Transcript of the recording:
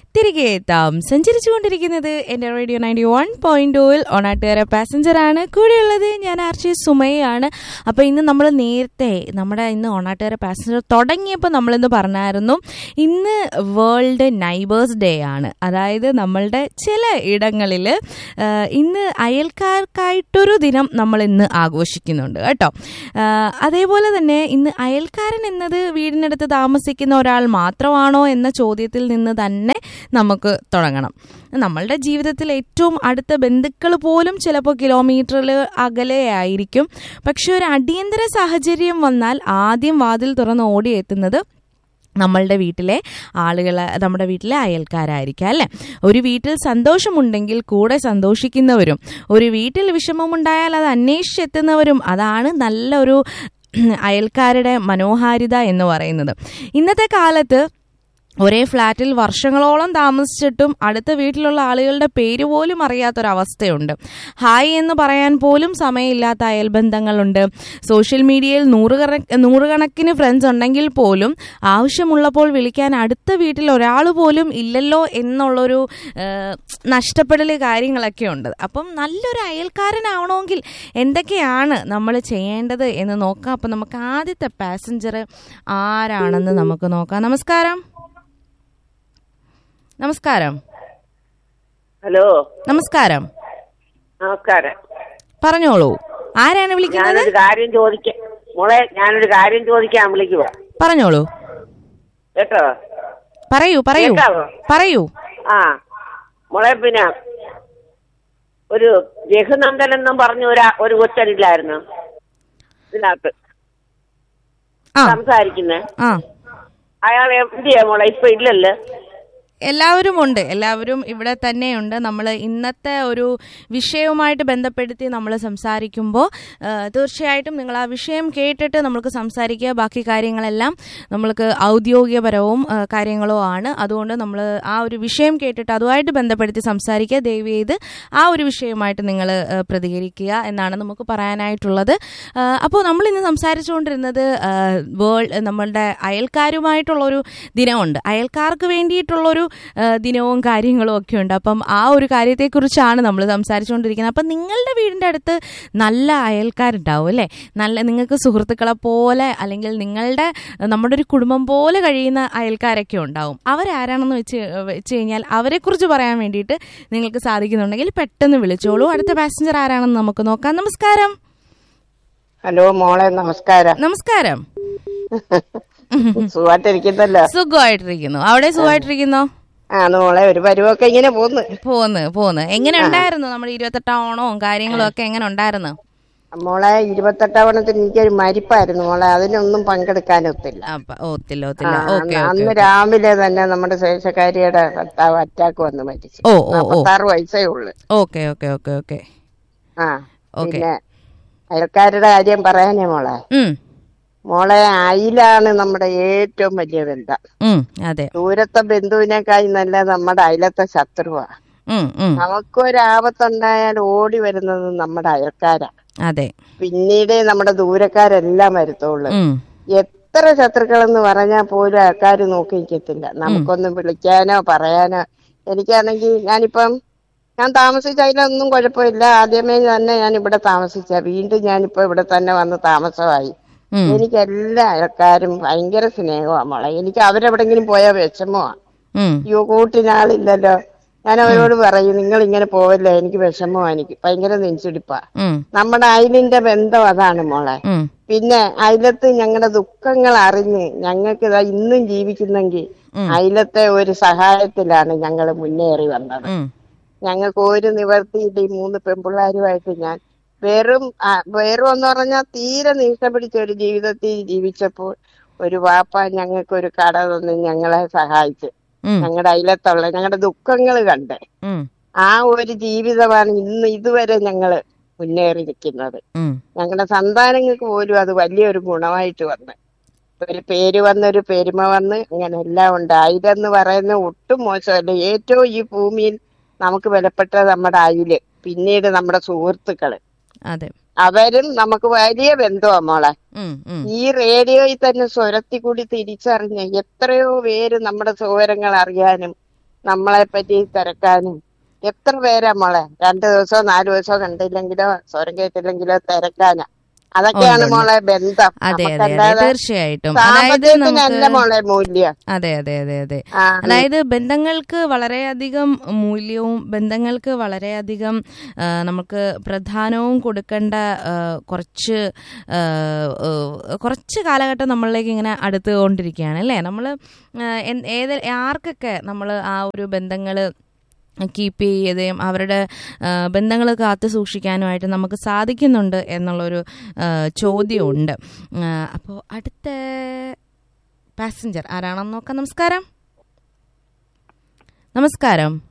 തിരികെ എത്താം സഞ്ചരിച്ചുകൊണ്ടിരിക്കുന്നത് എന്റെ റേഡിയോ നയൻറ്റി വൺ പോയിന്റ് ടൂവിൽ ഓണാട്ടുകാര പാസഞ്ചർ ആണ് കൂടെയുള്ളത് ഞാൻ ആർച്ചി സുമയാണ് അപ്പോൾ ഇന്ന് നമ്മൾ നേരത്തെ നമ്മുടെ ഇന്ന് ഓണാട്ടുകാര പാസഞ്ചർ തുടങ്ങിയപ്പോൾ നമ്മളിന്ന് പറഞ്ഞായിരുന്നു ഇന്ന് വേൾഡ് നൈബേഴ്സ് ഡേ ആണ് അതായത് നമ്മളുടെ ചില ഇടങ്ങളിൽ ഇന്ന് അയൽക്കാർക്കായിട്ടൊരു ദിനം നമ്മൾ ഇന്ന് ആഘോഷിക്കുന്നുണ്ട് കേട്ടോ ആ, അതേപോലെ തന്നെ ഇന്ന് അയൽക്കാരൻ എന്നത് വീടിനടുത്ത് താമസിക്കുന്ന ഒരാൾ മാത്രമാണോ എന്ന ചോദ്യത്തിൽ നിന്ന് തന്നെ നമുക്ക് തുടങ്ങണം നമ്മളുടെ ജീവിതത്തിൽ ഏറ്റവും അടുത്ത ബന്ധുക്കൾ പോലും ചിലപ്പോൾ കിലോമീറ്ററിൽ അകലെയായിരിക്കും പക്ഷെ ഒരു അടിയന്തര സാഹചര്യം വന്നാൽ ആദ്യം വാതിൽ തുറന്ന് ഓടിയെത്തുന്നത് നമ്മളുടെ വീട്ടിലെ ആളുകൾ നമ്മുടെ വീട്ടിലെ അയൽക്കാരായിരിക്കാം അല്ലേ ഒരു വീട്ടിൽ സന്തോഷമുണ്ടെങ്കിൽ കൂടെ സന്തോഷിക്കുന്നവരും ഒരു വീട്ടിൽ വിഷമമുണ്ടായാൽ അത് അന്വേഷിച്ചെത്തുന്നവരും അതാണ് നല്ലൊരു അയൽക്കാരുടെ മനോഹാരിത എന്ന് പറയുന്നത് ഇന്നത്തെ കാലത്ത് ഒരേ ഫ്ലാറ്റിൽ വർഷങ്ങളോളം താമസിച്ചിട്ടും അടുത്ത വീട്ടിലുള്ള ആളുകളുടെ പേര് പോലും അറിയാത്തൊരവസ്ഥയുണ്ട് ഹായ് എന്ന് പറയാൻ പോലും സമയമില്ലാത്ത അയൽബന്ധങ്ങളുണ്ട് സോഷ്യൽ മീഡിയയിൽ നൂറുകണ നൂറുകണക്കിന് ഫ്രണ്ട്സ് ഉണ്ടെങ്കിൽ പോലും ആവശ്യമുള്ളപ്പോൾ വിളിക്കാൻ അടുത്ത വീട്ടിൽ ഒരാൾ പോലും ഇല്ലല്ലോ എന്നുള്ളൊരു ഏഹ്, നഷ്ടപ്പെടൽ കാര്യങ്ങളൊക്കെ ഉണ്ട് അപ്പം നല്ലൊരു അയൽക്കാരനാവണമെങ്കിൽ എന്തൊക്കെയാണ് നമ്മൾ ചെയ്യേണ്ടത് എന്ന് നോക്കാം അപ്പം നമുക്ക് ആദ്യത്തെ പാസഞ്ചർ ആരാണെന്ന് നമുക്ക് നോക്കാം നമസ്കാരം നമസ്കാരം ഹലോ നമസ്കാരം നമസ്കാരം പറഞ്ഞോളൂ ആരാണ് വിളിക്കുന്നത് ഞാനൊരു കാര്യം ചോദിക്കാം മോളെ ഞാനൊരു കാര്യം ചോദിക്കാൻ വിളിക്കുക പറഞ്ഞോളൂ കേട്ടോ പറയൂ പറയൂ കേൾക്കാവോ? പറയൂ ആ മോളെ പിന്നെ ഒരു രഘുനന്ദൻ എന്നും പറഞ്ഞ ഒരു ഒരു കൊച്ചനില്ലായിരുന്നു ഇതിനകത്ത് ആ സംസാരിക്കുന്നേ ആ അയാൾ എന്തിയാ മോളെ ഇപ്പൊ ഇല്ലല്ലോ എല്ലാവരും ഉണ്ട് എല്ലാവരും ഇവിടെ തന്നെയുണ്ട് നമ്മൾ ഇന്നത്തെ ഒരു വിഷയവുമായിട്ട് ബന്ധപ്പെടുത്തി നമ്മൾ സംസാരിക്കുമ്പോൾ തീർച്ചയായിട്ടും നിങ്ങൾ ആ വിഷയം കേട്ടിട്ട് നമ്മൾക്ക് സംസാരിക്കുക ബാക്കി കാര്യങ്ങളെല്ലാം നമ്മൾക്ക് ഔദ്യോഗികപരവും ആ, കാര്യങ്ങളും ആണ് അതുകൊണ്ട് നമ്മൾ ആ ഒരു വിഷയം കേട്ടിട്ട് അതുമായിട്ട് ബന്ധപ്പെടുത്തി സംസാരിക്കുക ദയവ് ചെയ്ത് ആ ഒരു വിഷയവുമായിട്ട് നിങ്ങൾ പ്രതികരിക്കുക എന്നാണ് നമുക്ക് പറയാനായിട്ടുള്ളത് അപ്പോൾ നമ്മൾ ഇന്ന് സംസാരിച്ചുകൊണ്ടിരുന്നത് വേൾഡ് നമ്മളുടെ അയൽക്കാരുമായിട്ടുള്ളൊരു ദിനമുണ്ട് അയൽക്കാർക്ക് വേണ്ടിയിട്ടുള്ളൊരു ആ, ദിനവും കാര്യങ്ങളും ഒക്കെ ഉണ്ട് അപ്പം ആ ഒരു കാര്യത്തെക്കുറിച്ചാണ് നമ്മൾ സംസാരിച്ചുകൊണ്ടിരിക്കുന്നത് അപ്പം നിങ്ങളുടെ വീടിൻ്റെ അടുത്ത് നല്ല അയൽക്കാരുണ്ടാവും അല്ലേ നല്ല നിങ്ങൾക്ക് സുഹൃത്തുക്കളെ പോലെ അല്ലെങ്കിൽ നിങ്ങളുടെ നമ്മുടെ ഒരു കുടുംബം പോലെ കഴിയുന്ന അയൽക്കാരൊക്കെ ഉണ്ടാവും അവരാരാണെന്ന് വെച്ച് വെച്ച് കഴിഞ്ഞാൽ അവരെക്കുറിച്ച് പറയാൻ വേണ്ടിയിട്ട് നിങ്ങൾക്ക് സാധിക്കുന്നുണ്ടെങ്കിൽ പെട്ടെന്ന് വിളിച്ചോളൂ അടുത്ത പാസഞ്ചർ ആരാണെന്ന് നമുക്ക് നോക്കാം നമസ്കാരം ഹലോ മോളെ നമസ്കാരം നമസ്കാരം സുഖമായിട്ടിരിക്കുന്നല്ലോ സുഖമായിട്ടിരിക്കുന്നു അവിടെ സുഖമായിട്ടിരിക്കുന്നോ ആ മോളെ ഒരു പരുവൊക്കെ ഇങ്ങനെ പോന്ന് പോന്ന് പോന്ന് എങ്ങനെ ഉണ്ടായിരുന്നു നമ്മുടെ ഇരുപത്തെട്ടാം ഓണവും കാര്യങ്ങളും ഒക്കെ എങ്ങനെ ഉണ്ടായിരുന്നു മോളെ ഇരുപത്തെട്ടാവണത്തിന് എനിക്കൊരു മരിപ്പായിരുന്നു മോളെ അതിനൊന്നും പങ്കെടുക്കാനൊത്തില്ല അപ്പ- ഓത്തില്ല ഓത്തില്ല ആ, ഓക്കെ അന്ന് രാവിലെ തന്നെ നമ്മുടെ ശേഷക്കാരിയുടെ ഭർത്താവ് അറ്റാക്ക് വന്ന് മരിച്ചു ഓ ഓ ഓ നാപ്പത്താറ് വയസ്സേ ഉള്ളു ഓക്കെ ഓക്കെ ഓക്കെ ഓക്കെ ആ ഓക്കെ. പിന്നെ അയൽക്കാരുടെ കാര്യം പറയാനേ മോളെ ഉം മോളെ അയിലാണ് നമ്മുടെ ഏറ്റവും വലിയ ബന്ധം ഉം അതെ ദൂരത്തെ ബന്ധുവിനേക്കായി നല്ല നമ്മുടെ അയലത്തെ ശത്രുവാ ഉം ഉം നമുക്കൊരാപത്തുണ്ടായാൽ ഓടി വരുന്നത് നമ്മുടെ അയൽക്കാരാ അതെ പിന്നീട് നമ്മുടെ ദൂരക്കാരെല്ലാം വരുത്തുള്ളൂ ഉം എത്ര ശത്രുക്കളെന്ന് പറഞ്ഞാൽ പോലും ആൾക്കാർ നോക്കി നിൽക്കത്തില്ല നമുക്കൊന്ന് വിളിക്കാനോ പറയാനോ എനിക്കാണെങ്കിൽ ഞാനിപ്പം ഞാൻ താമസിച്ച അതിലൊന്നും കുഴപ്പമില്ല ആദ്യമേ തന്നെ ഞാൻ ഇവിടെ താമസിച്ച വീണ്ടും ഞാനിപ്പോ ഇവിടെ തന്നെ വന്ന് താമസമായി ഉം എനിക്ക് എല്ലാ ആൾക്കാരും ഭയങ്കര സ്നേഹമാണ് മോളെ എനിക്ക് അവരെവിടെങ്കിലും പോയാൽ വിഷമമാണ് ഉം അയ്യോ കൂട്ടിനാളില്ലല്ലോ ഞാൻ അവരോട് പറയും നിങ്ങൾ ഇങ്ങനെ പോവല്ലേ എനിക്ക് വിഷമമാണ് എനിക്ക് ഭയങ്കര നെഞ്ചിടിപ്പാ ഉം നമ്മുടെ അയലിന്റെ ബന്ധം അതാണ് മോളെ ഉം പിന്നെ അയലത്ത് ഞങ്ങളുടെ ദുഃഖങ്ങൾ അറിഞ്ഞ് ഞങ്ങൾക്ക് ഇതാ ഇന്നും ജീവിക്കുന്നെങ്കിൽ ഉം. അയലത്തെ ഒരു സഹായത്തിലാണ് ഞങ്ങൾ മുന്നേറി വന്നത് ഉം ഞങ്ങൾക്ക് ഒരു നിവർത്തിയില്ല ഈ മൂന്ന് പെൺപിള്ളാരുമായിട്ട് ഞാൻ വെറും ആ, വെറും എന്ന് പറഞ്ഞാൽ തീരെ നീക്ക പിടിച്ച ഒരു ജീവിതത്തിൽ ജീവിച്ചപ്പോൾ ഒരു വാപ്പ ഞങ്ങൾക്ക് ഒരു കട തന്ന് ഞങ്ങളെ സഹായിച്ചു ഉം ഞങ്ങളുടെ അയലത്തുള്ള ഞങ്ങളുടെ ദുഃഖങ്ങൾ കണ്ട് ഉം ആ ഒരു ജീവിതമാണ് ഇന്ന് ഇതുവരെ ഞങ്ങള് മുന്നേറി നിൽക്കുന്നത് ഉം ഞങ്ങളുടെ സന്താനങ്ങൾക്ക് പോലും അത് വലിയൊരു ഗുണമായിട്ട് വന്ന് ഒരു പേര് വന്ന് ഒരു പെരുമ വന്ന് അങ്ങനെ എല്ലാം ഉണ്ട് അയിലെന്ന് പറയുന്ന ഒട്ടും മോശമല്ല ഏറ്റവും ഈ ഭൂമിയിൽ നമുക്ക് വിലപ്പെട്ട നമ്മുടെ അയില് പിന്നീട് നമ്മുടെ സുഹൃത്തുക്കള് അതെ അവരും നമുക്ക് വലിയ ബന്ധമാ മോളെ ഉം ഉം ഈ റേഡിയോയിൽ തന്നെ സ്വരത്തിൽ കൂടി തിരിച്ചറിഞ്ഞ എത്രയോ പേര് നമ്മുടെ സൗകര്യങ്ങൾ അറിയാനും നമ്മളെ പറ്റി തിരക്കാനും എത്ര പേരാ മോളെ രണ്ടു ദിവസമോ നാല് ദിവസമോ കണ്ടില്ലെങ്കിലോ സ്വരം കേട്ടില്ലെങ്കിലോ തിരക്കാനാ അതൊക്കെയാണ് ഉണ്ട്, മോളെ ബന്ധം അതെ അതെ അതെ നമുക്കല്ലാതെ തീർച്ചയായിട്ടും അതായത് സാമ്പത്തികത്തിനല്ല നമുക്ക് മോളെ മൂല്യം അതെ അതെ അതെ അതെ ആ അതായത് ബന്ധങ്ങൾക്ക് വളരെയധികം മൂല്യവും ബന്ധങ്ങൾക്ക് വളരെയധികം ആ, നമുക്ക് പ്രധാനവും കൊടുക്കേണ്ട ആ, കുറച്ച് ആ, ആ, കുറച്ച് കാലഘട്ടം നമ്മളിലേക്ക് ഇങ്ങനെ അടുത്തുകൊണ്ടിരിക്കുകയാണ് അല്ലേ നമ്മൾ ഏത് ആർക്കൊക്കെ നമ്മൾ ആ ഒരു ബന്ധങ്ങൾ കീപ്പ് ചെയ്യുകയും അവരുടെ ബന്ധങ്ങൾ കാത്തു സൂക്ഷിക്കാനുമായിട്ട് നമുക്ക് സാധിക്കുന്നുണ്ട് എന്നുള്ളൊരു ആ, ചോദ്യമുണ്ട് അപ്പോൾ അടുത്ത പാസഞ്ചർ ആരാണെന്ന് നോക്കാം നമസ്കാരം നമസ്കാരം